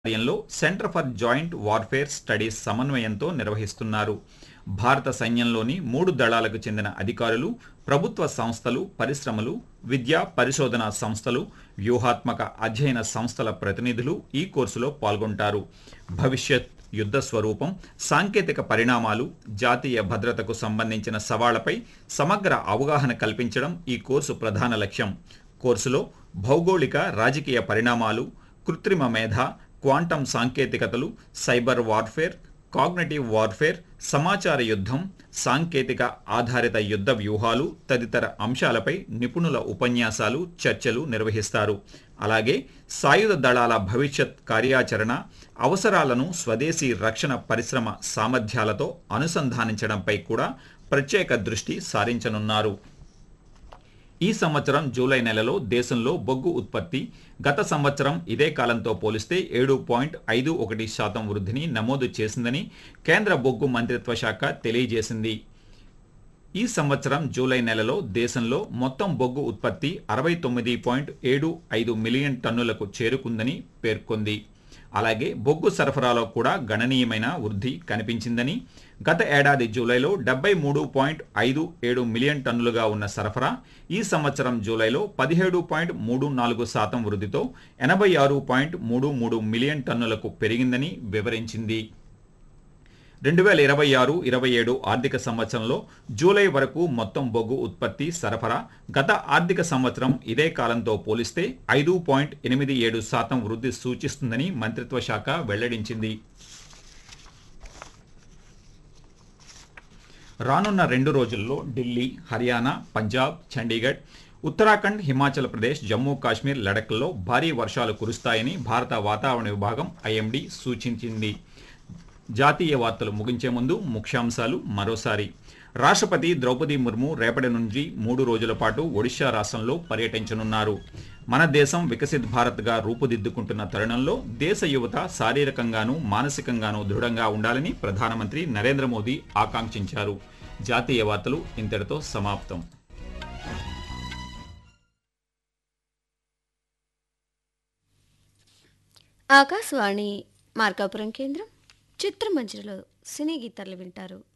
కార్యంలో centre for joint warfare studies సమన్వయంతో నిర్వహిస్తున్నారు భారత సైన్యంలోని మూడు దళాలకు చెందిన అధికారులు ప్రభుత్వ సంస్థలు పరిశ్రమలు విద్యా పరిశోధన సంస్థలు వ్యూహాత్మక అధ్యయన సంస్థల ప్రతినిధులు ఈ కోర్సులో పాల్గొంటారు భవిష్యత్ యుద్ధ స్వరూపం సాంకేతిక పరిణామాలు జాతీయ భద్రతకు సంబంధించిన సవాళ్లపై సమగ్ర అవగాహన కల్పించడం ఈ కోర్సు ప్రధాన లక్ష్యం కోర్సులో భౌగోళిక రాజకీయ పరిణామాలు కృత్రిమ మేధ క్వాంటం సాంకేతికతలు సైబర్ వార్ఫేర్ కాగ్నిటివ్ వార్ఫేర్ సమాచార యుద్ధం సాంకేతిక ఆధారిత యుద్ధ వ్యూహాలు తదితర అంశాలపై నిపుణుల ఉపన్యాసాలు చర్చలు నిర్వహిస్తారు అలాగే సాయుధ దళాల భవిష్యత్ కార్యాచరణ అవసరాలను స్వదేశీ రక్షణ పరిశ్రమ సామర్థ్యాలతో అనుసంధానించడంపై కూడా ప్రత్యేక దృష్టి సారించనున్నారు ఈ సంవత్సరం జూలై నెలలో దేశంలో బొగ్గు ఉత్పత్తి గత సంవత్సరం ఇదే కాలంతో పోలిస్తే ఏడు పాయింట్ ఐదు ఒకటి శాతం వృద్ధిని నమోదు చేసిందని కేంద్ర బొగ్గు మంత్రిత్వ శాఖ తెలియజేసింది ఈ సంవత్సరం జూలై నెలలో దేశంలో మొత్తం బొగ్గు ఉత్పత్తి అరవై తొమ్మిది పాయింట్ ఏడు ఐదు మిలియన్ టన్నులకు చేరుకుందని పేర్కొంది అలాగే బొగ్గు సరఫరాలో కూడా గణనీయమైన వృద్ధి కనిపించిందని గత ఏడాది జూలైలో డెబ్బై మూడు పాయింట్ ఐదు ఏడు మిలియన్ టన్నులుగా ఉన్న సరఫరా ఈ సంవత్సరం జూలైలో పదిహేడు పాయింట్ మూడు నాలుగు శాతం వృద్ధితో ఎనభై ఆరు పాయింట్ మూడు మూడు మిలియన్ టన్నులకు పెరిగిందని వివరించింది రెండు వేల ఇరవై ఆరు ఇరవై ఏడు ఆర్థిక సంవత్సరంలో జూలై వరకు మొత్తం బొగ్గు ఉత్పత్తి సరఫరా గత ఆర్థిక సంవత్సరం ఇదే కాలంతో పోలిస్తే ఐదు పాయింట్ ఎనిమిది ఏడు శాతం వృద్ధి సూచిస్తుందని మంత్రిత్వ శాఖ వెల్లడించింది రానున్న రెండు రోజుల్లో ఢిల్లీ హర్యానా పంజాబ్ చండీగఢ్ ఉత్తరాఖండ్ హిమాచల్ ప్రదేశ్ జమ్మూ కాశ్మీర్ లడఖ్లో భారీ వర్షాలు కురుస్తాయని భారత వాతావరణ విభాగం ఐఎండీ సూచించింది జాతీయ వార్తలు ముగించే ముందు ముఖ్యాంశాలు మరోసారి రాష్ట్రపతి ద్రౌపది ముర్ము రేపటి నుంచి మూడు రోజుల పాటు ఒడిశా రాష్ట్రంలో పర్యటించనున్నారు మన దేశం వికసిత్ భారత్గా రూపుదిద్దుకుంటున్న తరుణంలో దేశ యువత శారీరకంగానూ మానసికంగానూ దృఢంగా ఉండాలని ప్రధానమంత్రి నరేంద్ర మోదీ ఆకాంక్షించారు జాతీయ వార్తలు ఇంతటితో సమాప్తం ఆకాశవాణి మార్కాపురం కేంద్రం చిత్రమంజరిలో సినీ గీతాలు వింటారు